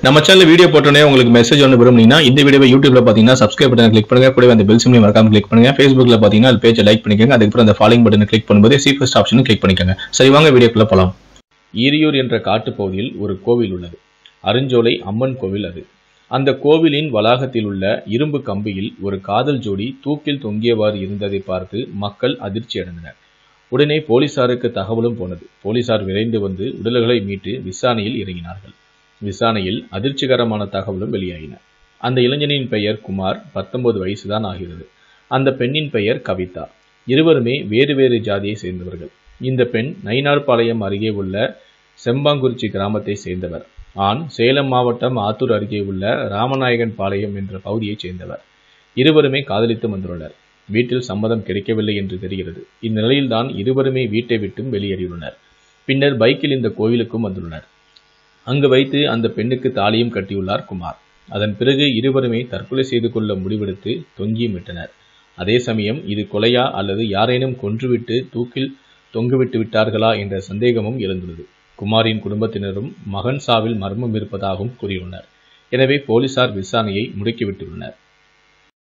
நம்ம channel video போட்டோன்னே உங்களுக்கு மெசேஜ் ஒன்று விரும்புனீங்கன்னா இந்த வீடியோவை யூடியூப்ல பார்த்தீங்கன்னா சப்ஸ்கிரைப் பட்டன் கிளிக் பண்ணுங்க கூடவே அந்த பெல் சிம்லையும் மறக்காம கிளிக் பண்ணுங்க ஃபேஸ்புக்ல பார்த்தீங்கன்னா அது பேஜை லைக் பண்ணிக்கோங்க அதுக்கப்புறம் அந்த ஃபாலோயிங் பட்டனை கிளிக் பண்ணும்போது சி ஃபர்ஸ்ட் ஆப்ஷனும் கிளிக் பண்ணிக்கோங்க சரி வாங்க வீடியோக்குள்ள போலாம் ஈரியூர் என்ற காட்டுப்பகுதியில் ஒரு கோவில் உள்ளது அருஞ்சோலை அம்மன் கோவில் அது அந்த கோவிலின் வளாகத்தில் உள்ள இரும்பு கம்பியில் ஒரு காதல் ஜோடி தூக்கில் தொங்கியவாறு இருந்ததை பார்த்து மக்கள் அதிர்ச்சி அடைந்தனர் உடனே போலீசாருக்கு தகவலும் போனது போலீசார் விரைந்து வந்து உடல்களை மீட்டு விசாரணையில் இறங்கினார்கள் விசாரணையில் அதிர்ச்சிகரமான தகவலும் வெளியாகின அந்த இளைஞனின் பெயர் குமார் பத்தொன்பது வயசுதான் ஆகிறது அந்த பெண்ணின் பெயர் கவிதா இருவருமே வேறு வேறு ஜாதியை சேர்ந்தவர்கள் இந்த பெண் நயினார்பாளையம் அருகே உள்ள செம்பாங்குறிச்சி கிராமத்தை சேர்ந்தவர் ஆண் சேலம் மாவட்டம் ஆத்தூர் அருகே உள்ள ராமநாயகன் பாளையம் என்ற பகுதியைச் சேர்ந்தவர் இருவருமே காதலித்து வந்துள்ளனர் வீட்டில் சம்மதம் கிடைக்கவில்லை என்று தெரிகிறது இந்நிலையில்தான் இருவருமே வீட்டை விட்டும் வெளியேறியுள்ளனர் பின்னர் பைக்கில் இந்த கோவிலுக்கும் வந்துள்ளனர் அங்கு வைத்து அந்த பெண்ணுக்கு தாலியும் கட்டியுள்ளார் குமார் அதன் பிறகு இருவருமே தற்கொலை செய்து கொள்ள முடிவெடுத்து தொங்கியும் விட்டனர் அதே சமயம் இது கொலையா அல்லது யாரேனும் கொன்றுவிட்டு தூக்கில் தொங்குவிட்டு விட்டார்களா என்ற சந்தேகமும் எழுந்துள்ளது குமாரின் குடும்பத்தினரும் மகன் சாவில் மர்மம் இருப்பதாகவும் கூறியுள்ளனர் எனவே போலீசார் விசாரணையை முடுக்கிவிட்டுள்ளனர்